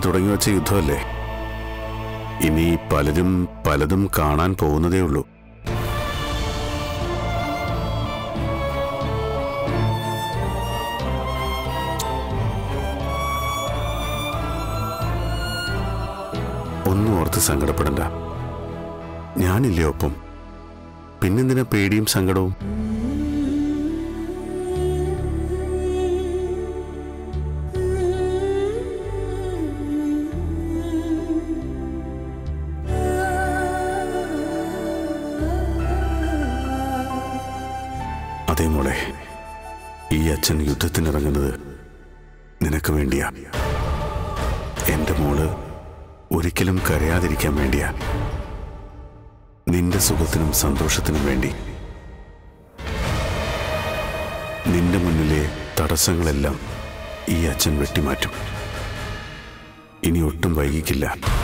തുടങ്ങി വച്ച യുദ്ധമല്ലേ ഇനി പലരും പലതും കാണാൻ പോകുന്നതേ ഉള്ളൂ ഒന്നും ഓർത്ത് സങ്കടപ്പെടണ്ട ഞാനില്ലേ ഒപ്പം പിന്നെന്തിനാ പേടിയും സങ്കടവും അതേ മോളെ ഈ അച്ഛൻ യുദ്ധത്തിനിറങ്ങുന്നത് നിനക്ക് വേണ്ടിയാ എന്റെ മോള് ഒരിക്കലും കരയാതിരിക്കാൻ വേണ്ടിയാ നിന്റെ സുഖത്തിനും സന്തോഷത്തിനും വേണ്ടി നിന്റെ മുന്നിലെ തടസ്സങ്ങളെല്ലാം ഈ അച്ഛൻ വെട്ടിമാറ്റും ഇനി ഒട്ടും വൈകിക്കില്ല